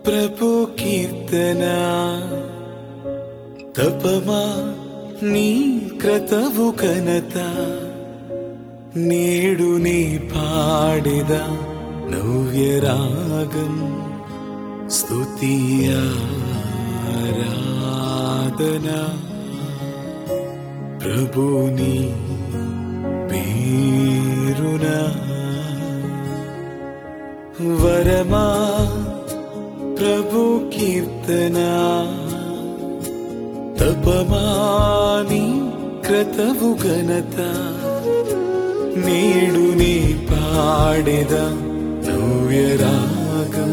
ప్రభు కీర్తన తపమా నీ క్రతవు ఘనత నేడు నీ పాడిద నవ్యరాగం స్తుతియారాధన ప్రభుని పేరునా వరమా ప్రభు కీర్తన తపమాని క్రతవు ఘనత నేడు నీ పాడెద నవ్యరాగం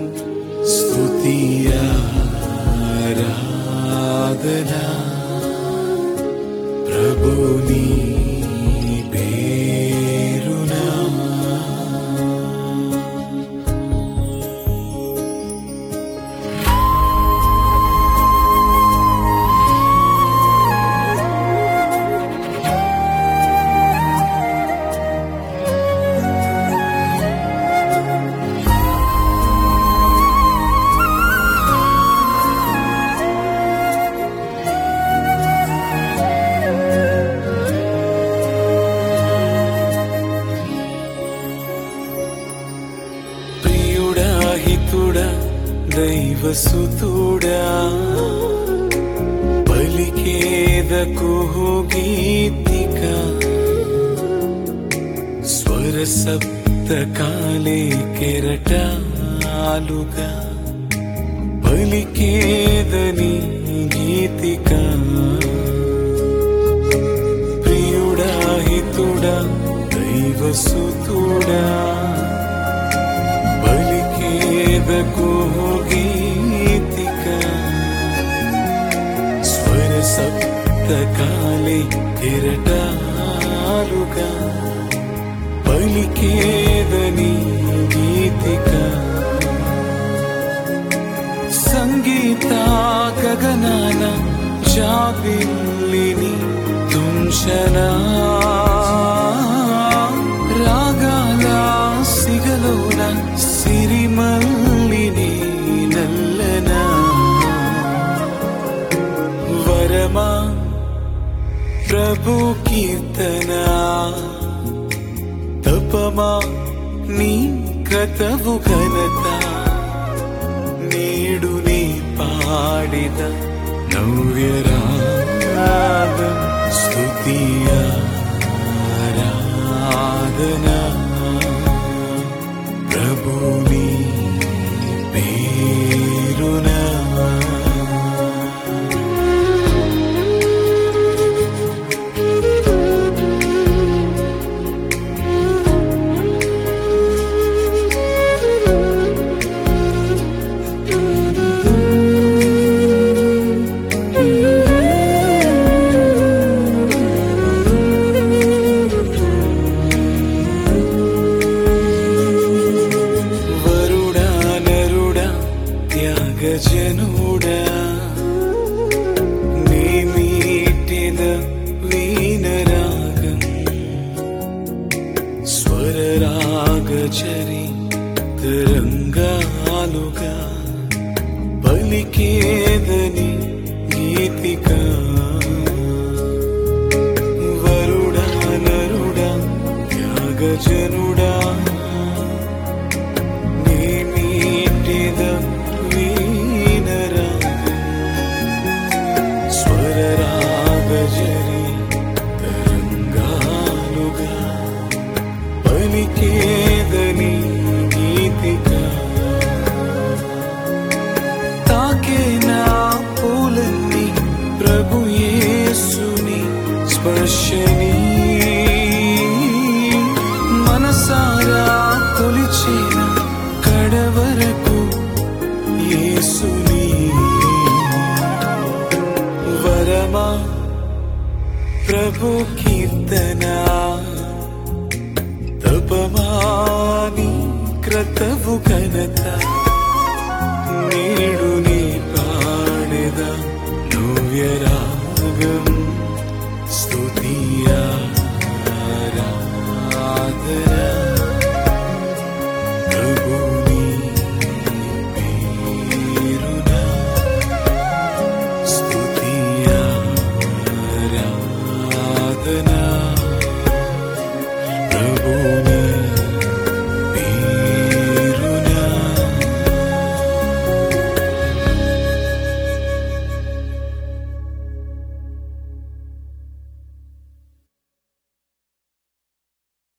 స్తుతియారాధన ప్రభుని పేరునా ప్రియుడా హితుడా దైవసుతుడా పలికేదకు గీతిక స్వర సప్త కాలే కెరటాలుగా పలికేదని గీతిక ప్రియుడా హితుడా దైవసుతుడా బలికేదకు గీతిక స్వర సప్త కాలే కిరటాలుగా బలికేదని గీతిక సంగీత గగనాన జాబిల్లిని తుంచనా రాగాల సిగలోన సిరిమల్లిని నల్లనా వరమా ప్రభు కీర్తన తపమా నీ కథవు ఘనత నేడు నీ పాడిద నవ్యరాగం స్తుతియారాధన ప్రభుని పేరునా వరుడా నరుడా త్యాగజనుడా నేమీటిన వీణరాగం స్వరరాగచరి తరంగాలుగా పలికేదని గీతిక వరుడా నరుడా త్యాగజనుడా నేమీటిద వీణరాగం స్వరరాగజరి తరంగాలుగా పలికేదని గీతిక తాకే నా పూలన్నీ ప్రభు యేసుని స్పర్శని మనసారా కొలిచిన కడవరకు యేసుని వరమా ప్రభు కీర్తన తపమాని క్రతవు ఘనత నేడు నీ పాడెద నవ్యరాగం స్తుతియారాధన